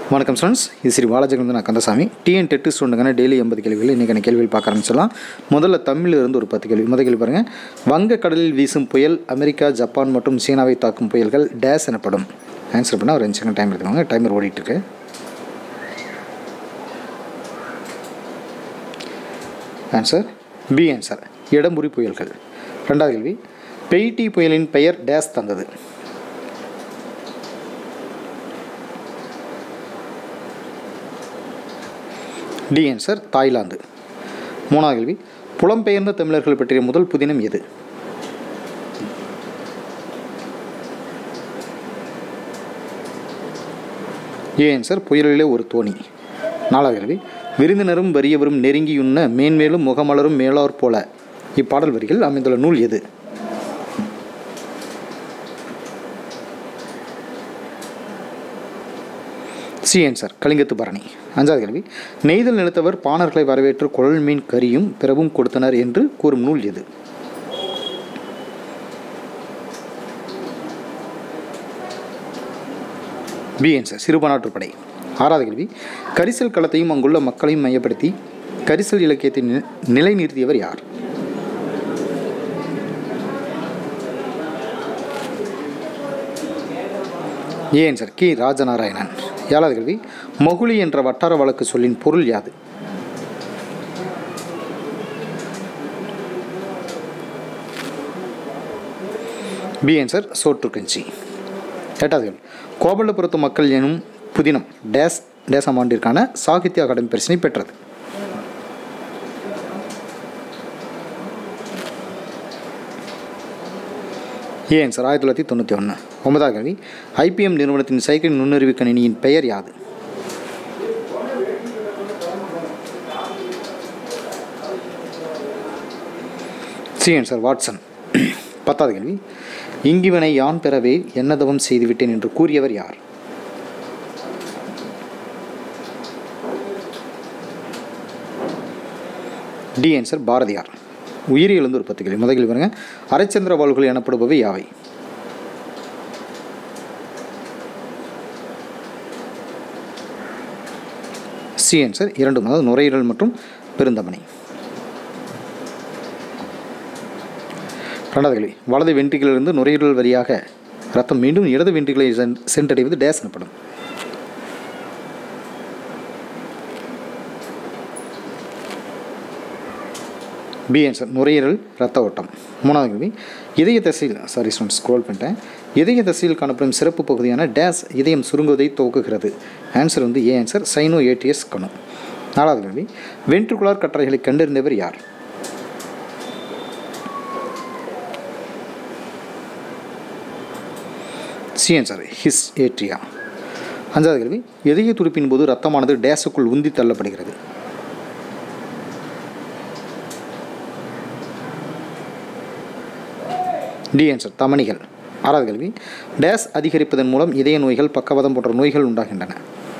வணக்கம் ஸ்டூடெண்ட்ஸ் இது ஸ்ரீ பாலாஜிலிருந்து நான் கந்தசாமி டிஎன் டெட்டு ஸ்டூடெண்ட்டுக்கான டெய்லி எண்பது கேள்விகள் இன்றைக்கான கேள்விகள் பார்க்க ஆரம்பிச்சிடலாம் முதல்ல தமிழில் இருந்து ஒரு பத்து கேள்வி முதல் கேள்வி பாருங்கள் வங்கக்கடலில் வீசும் புயல் அமெரிக்கா ஜப்பான் மற்றும் சீனாவை தாக்கும் புயல்கள் டேஸ் எனப்படும் ஆன்சர் பண்ணால் ஒரு அஞ்சு செகண்ட் டைம் எடுத்துக்கோங்க டைமர் ஓடிட்டு இருக்கு ஆன்சர் பி ஆன்சர் இடம்புரி புயல்கள் ரெண்டாவது கேள்வி பெய்டி புயலின் பெயர் டேஸ் தந்தது டி ஆன்சர் தாய்லாந்து மூணாவது கேள்வி புலம்பெயர்ந்த தமிழர்கள் பற்றிய முதல் புதினம் எது ஏ ஆன்சர் புயலிலே ஒரு தோணி நாலாவது கேள்வி விருந்தினரும் வறியவரும் நெருங்கியுண்ண மேன்மேலும் முகமலரும் மேலோர் போல இப்பாடல் வரிகள் அமைந்துள்ள நூல் எது சி ஆன்சர் கலிங்கத்து பரணி அஞ்சாவது கேள்வி நெய்தல் நிலத்தவர் பாணர்களை வரவேற்று குழல் மீன் கறியும் பிறவும் கொடுத்தனர் என்று கூறும் நூல் எது பி ஆன்சர் சிறுபானாற்றுப்படை ஆறாவது கேள்வி கரிசல் களத்தையும் அங்குள்ள மக்களையும் மையப்படுத்தி கரிசல் இலக்கியத்தை நி- நிலைநிறுத்தியவர் யார் ஏ ஆன்சர் கி ராஜநாராயணன் ஏழாவது கேள்வி மகுளி என்ற வட்டார வழக்கு சொல்லின் பொருள் யாது பி ஆன்சர் சோற்றுக்கஞ்சி எட்டாவது கேள்வி கோபல்லபுரத்து மக்கள் எனும் புதினம் டேஸ் டேசம் ஆண்டிற்கான சாகித்ய அகாடமி பரிசினை பெற்றது ஏ ஆன்சர் ஆயிரத்தி தொள்ளாயிரத்தி தொண்ணூற்றி ஒன்று ஒன்பதாவது கேள்வி ஐபிஎம் நிறுவனத்தின் சைக்கிள் நுண்ணறிவு கணினியின் பெயர் யாது சி ஆன்சர் வாட்சன் பத்தாவது கேள்வி இங்கிவனை யான் பெறவே என்னதவம் செய்துவிட்டேன் என்று கூறியவர் யார் டி ஆன்சர் பாரதியார் உயிரியல் வந்து ஒரு பத்து கேள்வி முதல் கேள்வி பாருங்க அரைச்சந்திர வாள்கள் எனப்படுபவை யாவை சி ஆன்சர் இரண்டும் அதாவது நுரையீரல் மற்றும் பெருந்தமனை ரெண்டாவது கேள்வி வலது வென்ட்ரிகளிலிருந்து நுரையீரல் வழியாக ரத்தம் மீண்டும் இடது வென்ட்ரிகளை சென்- சென்றடைவது டேஸ் எனப்படும் பி ஆன்சர் நுரையீரல் ரத்த ஓட்டம் மூணாவது கேள்வி இதய தசையில் சாரி ஸ்டூடெண்ட் ஸ்க்ரோல் பண்ணிட்டேன் இதய தசையில் காணப்படும் சிறப்பு பகுதியான டேஸ் இதயம் சுருங்குவதை துவக்குகிறது ஆன்சர் வந்து ஏ ஆன்சர் சைனோ ஏடிஎஸ் கணு நாலாவது கேள்வி வென்ட்ரிகுலார் கட்டளைகளை கண்டறிந்தவர் யார் சி ஆன்சர் ஹிஸ் ஏட்ரியா அஞ்சாவது கேள்வி இதய துடிப்பின் போது ரத்தமானது டேஸுக்குள் உந்தி தள்ளப்படுகிறது டி ஆன்சர் தமனிகள் ஆறாவது கேள்வி டேஸ் அதிகரிப்பதன் மூலம் இதய நோய்கள் பக்கவாதம் போன்ற நோய்கள் உண்டாகின்றன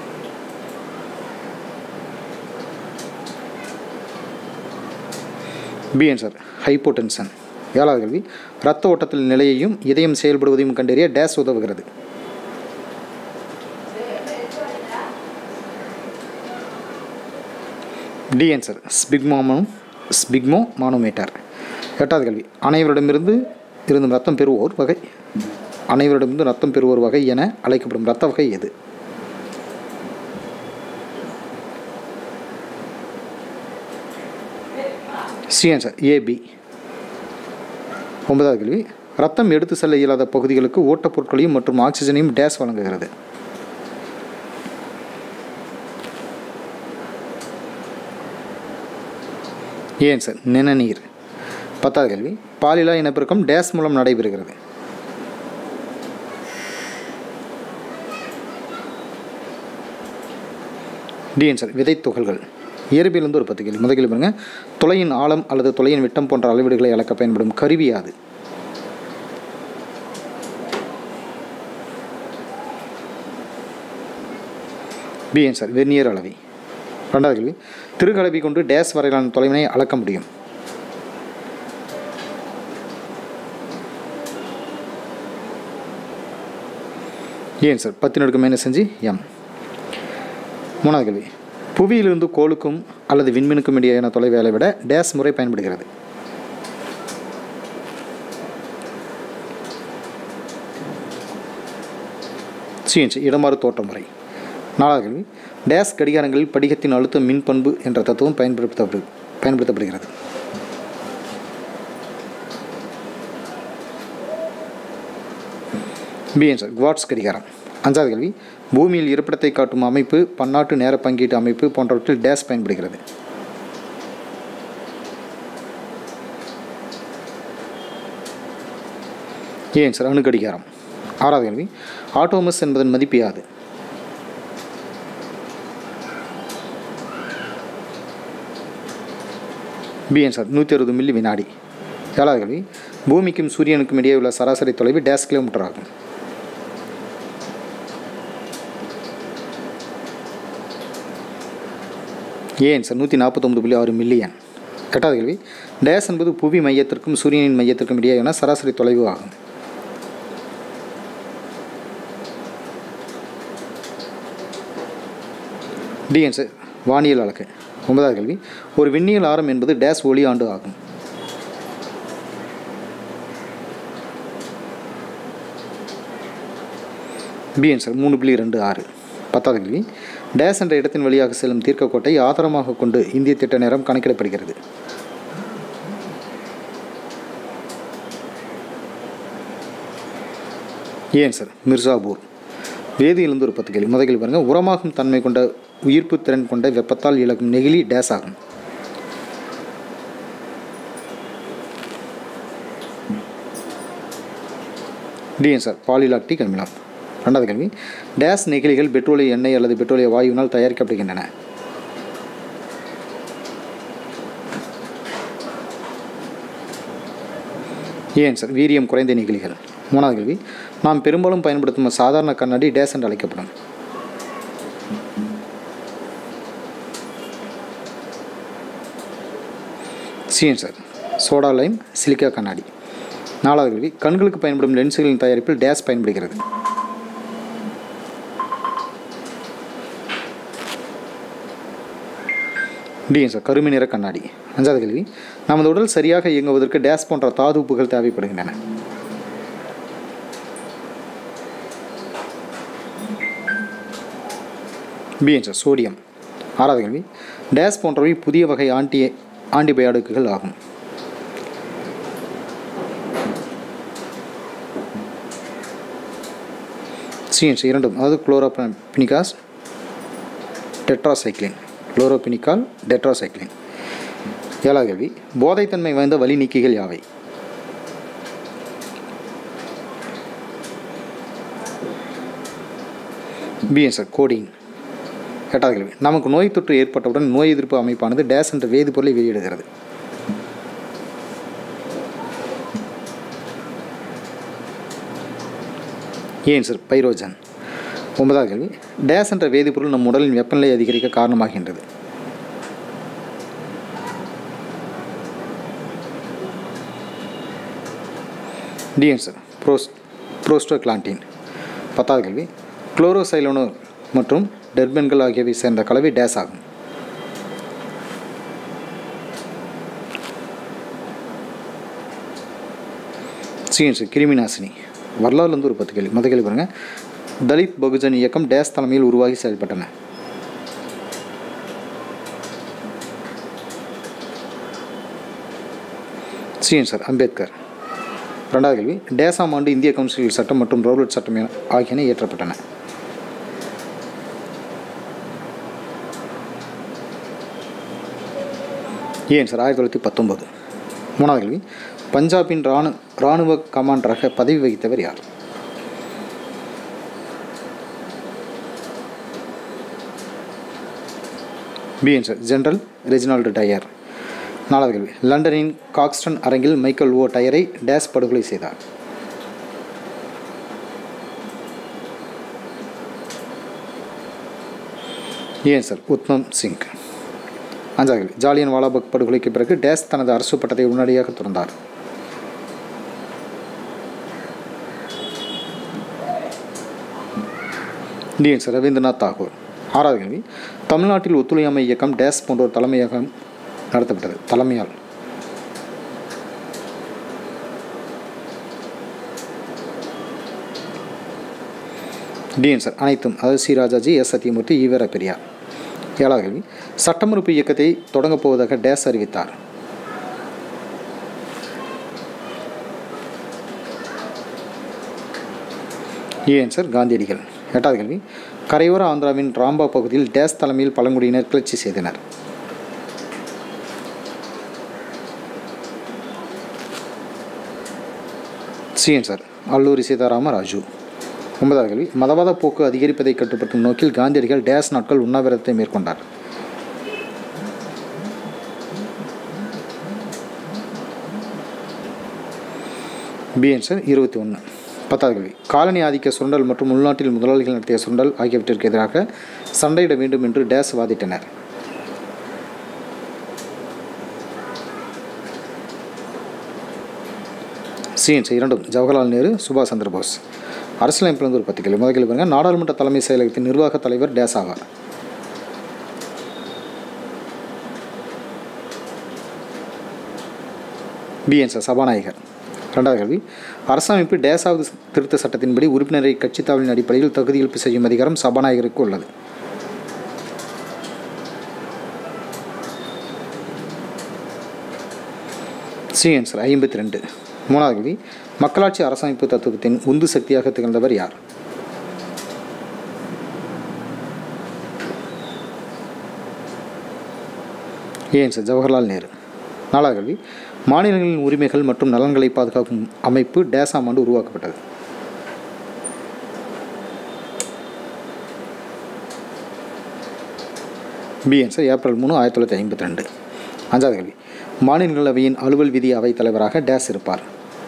பி ஆன்சர் ஹைப்போடென்ஷன் ஏழாவது கேள்வி இரத்த ஓட்டத்தில் நிலையையும் இதயம் செயல்படுவதையும் கண்டறிய டேஸ் உதவுகிறது டி ஆன்சர் ஸ்பிக்மோமோ ஸ்பிக்மோ மானோமீட்டர் எட்டாவது கேள்வி அனைவரிடமிருந்து இருந்தும் ரத்தம் பெறுவோர் வகை அனைவரிடமிருந்து ரத்தம் பெறுவோர் வகை என அழைக்கப்படும் இரத்த வகை எது சி ஆன்சர் ஏபி ஒன்பதாவது கேள்வி ரத்தம் எடுத்து செல்ல இயலாத பகுதிகளுக்கு ஓட்டப் பொருட்களையும் மற்றும் ஆக்சிஜனையும் டேஸ் வழங்குகிறது ஏன் சார் நிணநீர் பத்தாவது கேள்வி பாலிலா இனப்பெருக்கம் டேஸ் மூலம் நடைபெறுகிறது டி ஆன்சர் விதைத்துகள்கள் இயற்பியல் வந்து ஒரு பத்து கேள்வி முதல் கேள்வி பாருங்க துளையின் ஆழம் அல்லது துளையின் விட்டம் போன்ற அளவீடுகளை அளக்க பயன்படும் கருவி யாது பி ஆன்சர் வெர்னியர் அளவி ரெண்டாவது கேள்வி திருக்கலவி கொண்டு டேஸ் வரையிலான தொலைவினை அளக்க முடியும் ஏன் சார் பத்து நடுக்கு மைனஸ் அஞ்சு எம் மூணாவது கேள்வி புவியிலிருந்து கோளுக்கும் அல்லது விண்மீனுக்கும் இடையேயான தொலைவேலை விட டேஸ் முறை பயன்படுகிறது சிஎன்சி இடமாறு தோற்ற முறை நாலாவது கேள்வி டேஸ் கடிகாரங்களில் படிகத்தின் அழுத்த மின் பண்பு என்ற தத்துவம் பயன்படுத்தப்படு பயன்படுத்தப்படுகிறது பி ஆன்சர் குவாட்ஸ் கடிகாரம் அஞ்சாவது கேள்வி பூமியில் இருப்பிடத்தை காட்டும் அமைப்பு பன்னாட்டு நேர பங்கீட்டு அமைப்பு போன்றவற்றில் டேஸ் பயன்படுகிறது ஏ ஆன்சர் அணு கடிகாரம் ஆறாவது கேள்வி ஆட்டோமஸ் என்பதன் மதிப்பு யாது பி ஆன்சர் நூற்றி அறுபது மில்லி வினாடி ஏழாவது கேள்வி பூமிக்கும் சூரியனுக்கும் இடையே உள்ள சராசரி தொலைவு டேஸ் கிலோமீட்டர் ஆகும் ஏன் சார் நூற்றி நாற்பத்தொம்பது புள்ளி ஆறு மில்லியன் எட்டாவது கேள்வி டேஸ் என்பது புவி மையத்திற்கும் சூரியனின் மையத்திற்கும் இடையேயான சராசரி தொலைவு ஆகும் டிஎன் சார் வானியல் அலகு ஒன்பதாவது கேள்வி ஒரு விண்ணியல் ஆரம் என்பது டேஸ் ஒளி ஆண்டு ஆகும் பி ஆன்சர் மூணு புள்ளி ரெண்டு ஆறு பத்தாவது கேள்வி டேஸ் என்ற இடத்தின் வழியாக செல்லும் தீர்க்கக்கோட்டை ஆதாரமாக கொண்டு இந்திய திட்ட நேரம் கணக்கிடப்படுகிறது ஏன் சார் மிர்சாபூர் வேதியிலிருந்து ஒரு பத்து கேள்வி முதல் கேள்வி பாருங்கள் உரமாகும் தன்மை கொண்ட உயிர்ப்பு திறன் கொண்ட வெப்பத்தால் இழக்கும் நெகிழி டேஸ் ஆகும் டிஎன் சார் பாலிலாக்டிக் அமிலம் ரெண்டாவது கேள்வி டேஸ் நெகிழிகள் பெட்ரோலிய எண்ணெய் அல்லது பெட்ரோலிய வாயுவினால் தயாரிக்கப்படுகின்றன ஏன் சார் வீரியம் குறைந்த நெகிழிகள் மூணாவது கேள்வி நாம் பெரும்பாலும் பயன்படுத்தும் சாதாரண கண்ணாடி டேஸ் என்று அழைக்கப்படும் சிஎன் சார் சோடா லைம் சிலிக்கா கண்ணாடி நாலாவது கேள்வி கண்களுக்கு பயன்படும் லென்ஸுகளின் தயாரிப்பில் டேஸ் பயன்படுகிறது டிஎன் சார் கருமை நிற கண்ணாடி அஞ்சாவது கேள்வி நமது உடல் சரியாக இயங்குவதற்கு டேஸ் போன்ற தாது உப்புகள் தேவைப்படுகின்றன பிஎன் சார் சோடியம் ஆறாவது கேள்வி டேஸ் போன்றவை புதிய வகை ஆன்டி ஆன்டிபயாட்டிக்குகள் ஆகும் சிஎன்ஸ் இரண்டும் அதாவது குளோரோபினிகாஸ் டெட்ராசைக்ளின் குளோரோபினிகால் டெட்ராசைக்ளின் ஏழாவது கேள்வி போதைத்தன்மை வாய்ந்த வலி நீக்கிகள் யாவை பிஎன்சர் கோடிங் எட்டாவது கேள்வி நமக்கு நோய் தொற்று ஏற்பட்டவுடன் நோய் எதிர்ப்பு அமைப்பானது டேஸ் என்ற வேதிப்பொருளை வெளியிடுகிறது ஏன் சார் பைரோஜன் ஒன்பதாவது கேள்வி டேஸ் என்ற வேதிப்பொருள் நம் உடலின் வெப்பநிலை அதிகரிக்க காரணமாகின்றது டிஎன் சார் ப்ரோஸ் ப்ரோஸ்டோக்லாண்டின் பத்தாவது கேள்வி குளோரோசைலோனோ மற்றும் டெர்பன்கள் ஆகியவை சேர்ந்த கலவை டேஸ் ஆகும் சிஎன்சி கிருமி நாசினி வரலாறுலேருந்து ஒரு பத்து கேள்வி மொதல் கேள்வி பாருங்கள் தலித் பகுஜன் இயக்கம் டேஸ் தலைமையில் உருவாகி செயல்பட்டன சிஎன் சார் அம்பேத்கர் ரெண்டாவது கேள்வி டேசாம் ஆண்டு இந்திய கவுன்சில் சட்டம் மற்றும் ரவுலட் சட்டம் என ஆகியன இயற்றப்பட்டன ஏன் சார் ஆயிரத்தி தொள்ளாயிரத்தி பத்தொம்போது மூணாவது கேள்வி பஞ்சாபின் இராணு இராணுவ கமாண்டராக பதவி வகித்தவர் யார் பிஎன் சார் ஜெனரல் ரெஜினால்டு டயர் நாலாவது கேள்வி லண்டனின் காக்ஸ்டன் அரங்கில் மைக்கேல் ஓ டயரை டேஸ் படுகொலை செய்தார் ஏன் சார் உத்மம் சிங் அஞ்சாவது கேள்வி ஜாலியன் வாலாபக் படுகொலைக்கு பிறகு டேஸ் தனது அரசு பட்டத்தை உடனடியாக துறந்தார் டிஎன் சார் ரவீந்திரநாத் தாகூர் ஆறாவது கேள்வி தமிழ்நாட்டில் ஒத்துழையாமை இயக்கம் டேஸ் போன்ற ஒரு தலைமையகம் நடத்தப்பட்டது தலைமையால் டிஎன் சார் அனைத்தும் அதாவது C Rajaji S Sathyamurthy E V R Periyar ஏழாவது கேள்வி சட்டமறுப்பு இயக்கத்தை தொடங்கப் போவதாக டேஸ் அறிவித்தார் ஏன் சார் காந்தியடிகள் எட்டாவது கேள்வி கரையோர ஆந்திராவின் ராம்பா பகுதியில் டேஸ் தலைமையில் பழங்குடியினர் கிளர்ச்சி செய்தனர் சிஎன் சார் அல்லூரி சீதாராம ராஜு ஒன்பதாவது கேள்வி மதவாத போக்கு அதிகரிப்பதை கட்டுப்படுத்தும் நோக்கில் காந்தியடிகள் டேஸ் நாட்கள் உண்ணாவிரதத்தை மேற்கொண்டார் பிஎன் சார் இருபத்தி ஒன்று பத்தாவது கேள்வி காலனி ஆதிக்க சுரண்டல் மற்றும் உள்நாட்டில் முதலாளிகள் நடத்திய சுரண்டல் ஆகியவற்றிற்கு எதிராக சண்டையிட வேண்டும் என்று டேஸ் வாதிட்டனர் சிஎன்சி இரண்டும் ஜவஹர்லால் நேரு சுபாஷ் சந்திர போஸ் அரசியலமைப்பிலிருந்து ஒரு பத்து கேள்வி முதல் கேள்வி பாருங்க நாடாளுமன்ற தலைமை செயலகத்தின் நிர்வாக தலைவர் டேஸ் ஆவார் பிஎன்எஸ் சபாநாயகர் ரெண்டாவது கேள்வி அரசமைப்பு டேசாவது திருத்த சட்டத்தின்படி உறுப்பினரை கட்சித் தாவலின் அடிப்படையில் தகுதியிழப்பு செய்யும் அதிகாரம் சபாநாயகருக்கு உள்ளது சி ஆன்சர் ஐம்பத்தி ரெண்டு மூணாவது கேள்வி மக்களாட்சி அரசமைப்பு தத்துவத்தின் உந்து சக்தியாக திகழ்ந்தவர் யார் ஏன் சார் ஜவஹர்லால் நேரு நாலாவது கேள்வி மாநிலங்களின் உரிமைகள் மற்றும் நலன்களை பாதுகாக்கும் அமைப்பு டேசாம் ஆண்டு உருவாக்கப்பட்டது பிஎன் சார் ஏப்ரல் மூணு ஆயிரத்தி தொள்ளாயிரத்தி ஐம்பத்தி ரெண்டு அஞ்சாவது கேள்வி மாநிலங்களவையின் அலுவல் விதி அவைத் தலைவராக டேஸ் இருப்பார்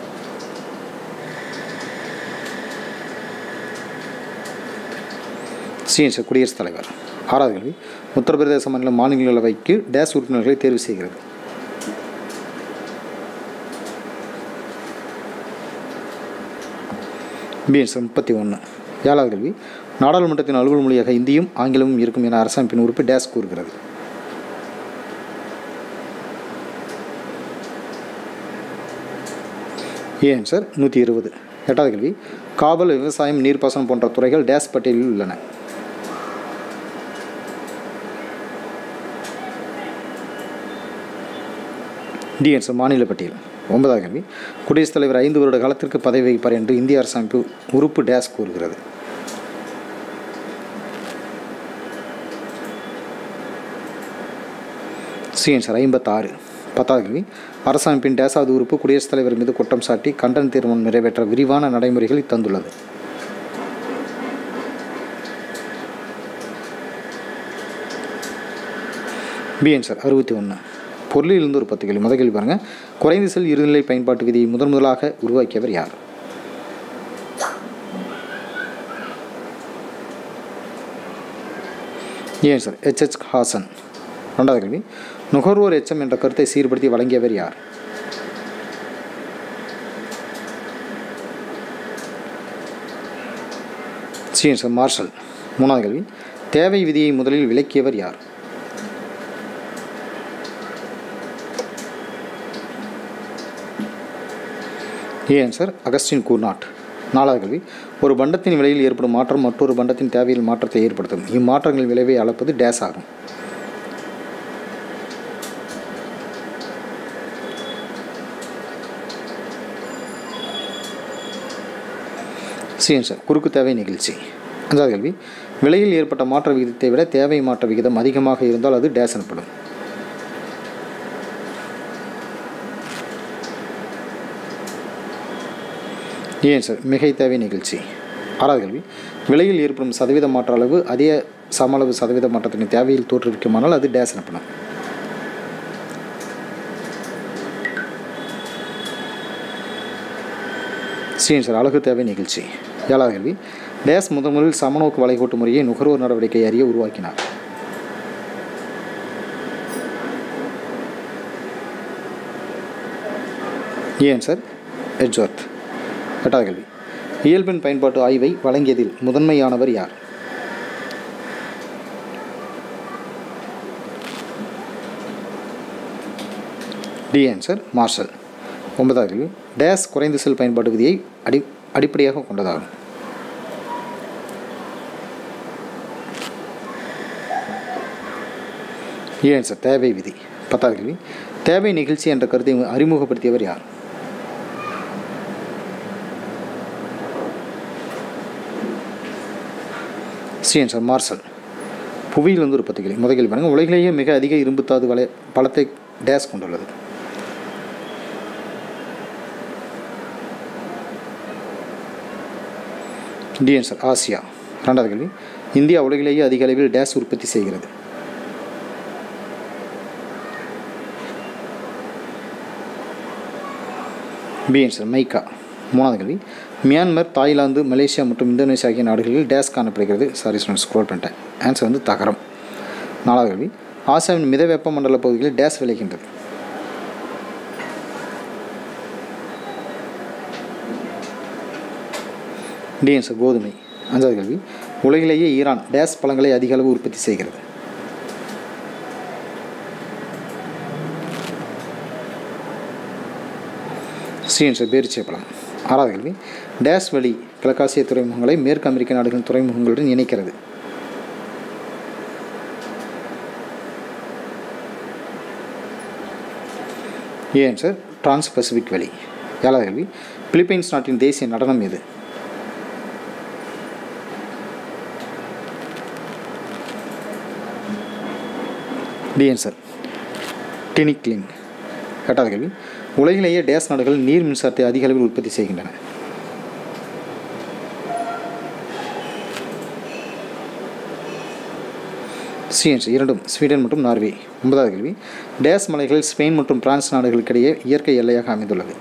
சிஎன் சார் குடியரசுத் தலைவர் ஆறாவது கேள்வி உத்தரப்பிரதேச மாநில மாநிலங்களவைக்கு டேஸ் உறுப்பினர்களை தேர்வு செய்கிறது பிஎன்ஸ் முப்பத்தி ஒன்று ஏழாவது கேள்வி நாடாளுமன்றத்தின் அலுவல் மொழியாக இந்தியும் ஆங்கிலமும் இருக்கும் என அரசமைப்பின் உறுப்பு டேஸ் கூறுகிறது ஏன் சார் நூற்றி இருபது எட்டாவது கேள்வி காவல் விவசாயம் நீர்ப்பாசனம் போன்ற துறைகள் டேஸ் பட்டியலில் உள்ளன டிஎன்ஸ் மாநில பட்டியல் ஒன்பதாவது கேள்வி குடியரசுத் தலைவர் ஐந்து வருட காலத்திற்கு பதவி வகிப்பார் என்று இந்திய அரசமைப்பு உறுப்பு டேஸ் கூறுகிறது சிஎன் சார் ஐம்பத்தாறு பத்தாவது கேள்வி அரசமைப்பின் டேசாவது உறுப்பு குடியரசுத் தலைவர் மீது குற்றம் சாட்டி கண்டன தீர்மானம் நிறைவேற்ற விரிவான நடைமுறைகளை தந்துள்ளது பிஎன் சார் அறுபத்தி ஒன்று பொருளிலிருந்து ஒரு பத்து கேள்வி முதல் கேள்வி பாருங்கள் குறைந்த செல் இருநிலை பயன்பாட்டு விதியை முதன் முதலாக உருவாக்கியவர் யார் ஏன் சார் ஹெச்ஹெச் ஹாசன் ரெண்டாவது கேள்வி நுகர்வோர் எச்சம் என்ற கருத்தை சீர்படுத்தி வழங்கியவர் யார் சிஎன் சார் மார்ஷல் மூணாவது கேள்வி தேவை விதியை முதலில் விளக்கியவர் யார் ஏன் சார் அகஸ்டின் கூர்நாட் நாலாவது கேள்வி ஒரு பண்டத்தின் விலையில் ஏற்படும் மாற்றம் மற்றொரு பண்டத்தின் தேவையில் மாற்றத்தை ஏற்படுத்தும் இம்மாற்றங்களின் விளைவை அளப்பது டேஸ் ஆகும் சிஎன் சார் குறுக்கு தேவை நிகழ்ச்சி அஞ்சாவது கேள்வி விலையில் ஏற்பட்ட மாற்ற விகிதத்தை விட தேவை மாற்ற விகிதம் அதிகமாக இருந்தால் அது டேஸ் எனப்படும் ஏன் சார் மிகை தேவை நிகழ்ச்சி ஆறாவது கேள்வி விலையில் ஏற்படும் சதவீத மாற்ற அளவு அதே சம அளவு சதவீத மாற்றத்தின் தேவையில் தோற்றுவிக்குமானால் அது டேஸ் எனப்படும் சீன் சார் அழகு தேவை நிகழ்ச்சி ஏழாவது கேள்வி டேஸ் முதன் முதலில் சமநோக்கு வளைகோட்டு முறையை நுகர்வோர் நடவடிக்கை அறிய உருவாக்கினார் ஏன் சார் எட்ஜ்வர்த் எட்டாவது கேள்வி இயல்பின் பயன்பாட்டு ஆய்வை வழங்கியதில் முதன்மையானவர் யார் டி ஆன்சர் மார்ஷல் ஒன்பதாவது கேள்வி டேஸ் குறைந்த செல் பயன்பாட்டு விதியை அடி அடிப்படையாக கொண்டதாகும் ஏ ஆன்சர் தேவை விதி பத்தாவது கேள்வி தேவை நிகழ்ச்சி என்ற கருத்தை அறிமுகப்படுத்தியவர் யார் சி ஆன்சர் மார்சல் புவியில் வந்து ஒரு பத்து கேள்வி முதல் கேள்வி பாருங்கள் உலகிலேயே மிக அதிக இரும்புத்தாது வலை பலத்தை டேஸ் கொண்டுள்ளது டி ஆன்சர் ஆசியா ரெண்டாவது கேள்வி இந்தியா உலகிலேயே அதிக அளவில் டேஸ் உற்பத்தி செய்கிறது பி ஆன்சர் மைக்கா மூணாவது கேள்வி மியான்மர் தாய்லாந்து மலேசியா மற்றும் இந்தோனேஷியா ஆகிய நாடுகளில் டேஸ் காணப்படுகிறது சாரி ஸ்டூடெண்ட் ஸ்க்ரோல் பண்ணிட்டேன் ஆன்சர் வந்து தகரம் நாலாவது கேள்வி ஆசியாவின் மித வெப்பமண்டல பகுதிகளில் டேஸ் விளைகின்றது டி ஆன்சர் கோதுமை அஞ்சாவது கேள்வி உலகிலேயே ஈரான் டேஸ் பழங்களை அதிக அளவு உற்பத்தி செய்கிறது சி ஆன்சர் பேரிச்சை பழம் ஆறாவது கேள்வி டேஸ் வழி கிழக்காசிய துறைமுகங்களை மேற்கு அமெரிக்க நாடுகளின் துறைமுகங்களுடன் இணைக்கிறது ஏ ஆன்சர் டிரான்ஸ் பசிபிக் வழி ஏழாவது கேள்வி பிலிப்பைன்ஸ் நாட்டின் தேசிய நடனம் எது டி ஆன்சர் டினிக்லின் எட்டாவது கேள்வி உலகிலேயே டேஸ் நாடுகள் நீர் மின்சாரத்தை அதிக அளவில் உற்பத்தி செய்கின்றன சி ஆன்சர் இரண்டும் ஸ்வீடன் மற்றும் நார்வே ஒன்பதாவது கேள்வி டேஸ் மலைகள் ஸ்பெயின் மற்றும் பிரான்ஸ் நாடுகளுக்கிடையே இயற்கை எல்லையாக அமைந்துள்ளது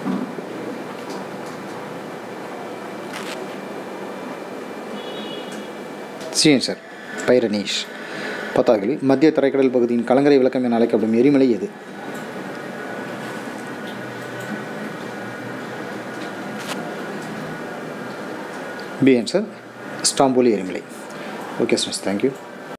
சி ஆன்சர் பைரனீஷ் பத்தாவது கேள்வி மத்திய தரைக்கடல் பகுதியின் கலங்கரை விளக்கம் என அழைக்கப்படும் எரிமலை எது பி ஆன்சர் ஸ்டாம்போலி எரிமலை ஓகே ஸ்டூடெண்ட்ஸ் தேங்க்யூ